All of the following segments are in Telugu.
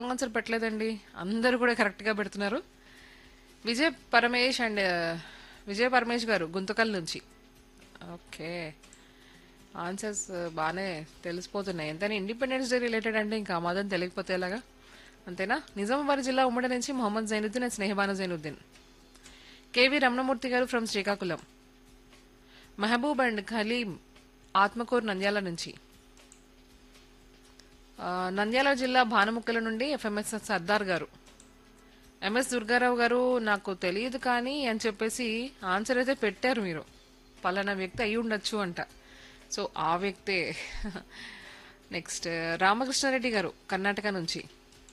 ఆన్సర్ పెట్టలేదండి అందరూ కూడా కరెక్ట్గా పెడుతున్నారు విజయ్ పరమేష్ అండ్ విజయ్ పరమేష్ గారు గుంతకల్ నుంచి ఓకే ఆన్సర్స్ బాగానే తెలిసిపోతున్నాయి ఎంతైనా ఇండిపెండెన్స్ డే రిలేటెడ్ అంటే ఇంకా మాదం తెలియకపోతే ఎలాగా అంతేనా నిజామాబాద్ జిల్లా ఉమ్మడి నుంచి మొహమ్మద్ జైనుద్దీన్ అండ్ స్నేహబాను జైనుద్దీన్ కేవి రమణమూర్తి గారు ఫ్రమ్ శ్రీకాకుళం మహబూబ్ అండ్ ఖలీం ఆత్మకూరు నంద్యాల నుంచి ఆ, నంద్యాల జిల్లా భానుముక్కల నుండి ఎఫ్ఎంఎస్ సర్దార్ గారు ఎంఎస్ దుర్గారావు గారు నాకు తెలియదు కానీ అని చెప్పేసి ఆన్సర్ అయితే పెట్టారు మీరు పలానా వ్యక్తి అయి ఉండొచ్చు అంట సో ఆ వ్యక్తే నెక్స్ట్ రామకృష్ణారెడ్డి గారు కర్ణాటక నుంచి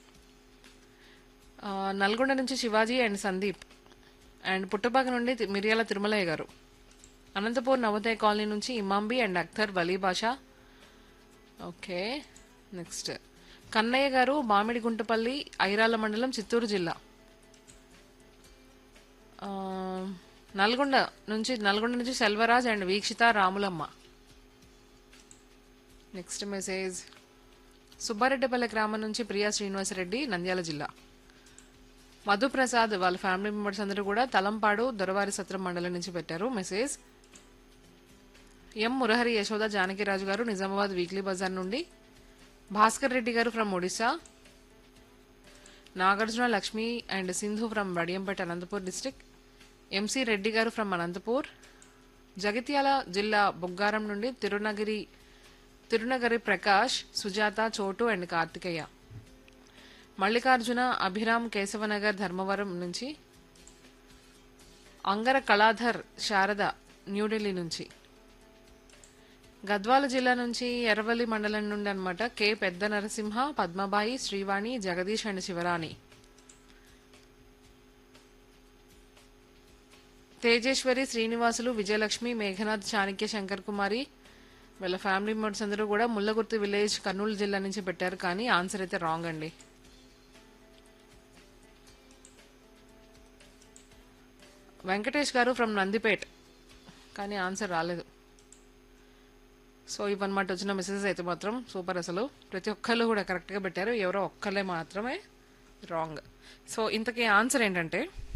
ఆ, నల్గొండ నుంచి శివాజీ అండ్ సందీప్ అండ్ పుట్టపాక నుండి తి- మిరియాల తిరుమలయ్య గారు అనంతపూర్ నవోదయ కాలనీ నుంచి Imambi and Akhtar Wali Basha okay next Kannaiah గారు మామిడిగుంటపల్లి ఐరాల మండలం చిత్తూరు జిల్లా ఆ, నల్గొండ నుంచి నల్గొండ నుంచి Selvaraj and Vikshitha Ramulamma next message Subbareddipalli గ్రామం నుంచి ప్రియా శ్రీనివాసరెడ్డి నంద్యాల జిల్లా మధుప్రసాద్ వాళ్ళ ఫ్యామిలీ మెంబర్స్ అందరూ కూడా తలంపాడు దొరవారి సత్రం మండలం నుంచి పెట్టారు మెసేజ్ ఎం మురహరి యశోద జానకిరాజు గారు నిజామాబాద్ వీక్లీ బజార్ నుండి భాస్కర్ రెడ్డి గారు from Odisha Nagarjuna Lakshmi and Sindhu from Vadiyampeta Anantapur district M C Reddy గారు ఫ్రమ్ అనంతపూర్ జగిత్యాల జిల్లా బొగ్గారం నుండి తిరునగిరి తిరునగరి ప్రకాష్ సుజాత చోటు అండ్ కార్తికేయ మల్లికార్జున అభిరామ్ కేశవనగర్ ధర్మవరం నుంచి అంగర కళాధర్ శారద న్యూఢిల్లీ నుంచి గద్వాల జిల్లా నుంచి ఎర్రవల్లి మండలం నుండి అనమాట కె పెద్ద నరసింహ పద్మబాయి శ్రీవాణి జగదీష్ అండ్ శివరాణి తేజేశ్వరి శ్రీనివాసులు విజయలక్ష్మి మేఘనాథ్ చాణక్య శంకర్ కుమారి వీళ్ళ ఫ్యామిలీ మెంబర్స్ అందరూ కూడా ముల్లగుర్తి విలేజ్ కర్నూలు జిల్లా నుంచి పెట్టారు కానీ ఆన్సర్ అయితే రాంగ్ అండి వెంకటేష్ గారు ఫ్రమ్ నందిపేట్ కానీ ఆన్సర్ రాలేదు సో ఇవన్నమాట వచ్చిన మెసేజెస్ అయితే మాత్రం సూపర్ అసలు ప్రతి ఒక్కళ్ళు కూడా కరెక్ట్గా పెట్టారు ఎవరో ఒక్కళ్ళే మాత్రమే రాంగ్ సో ఇంతకీ ఆన్సర్ ఏంటంటే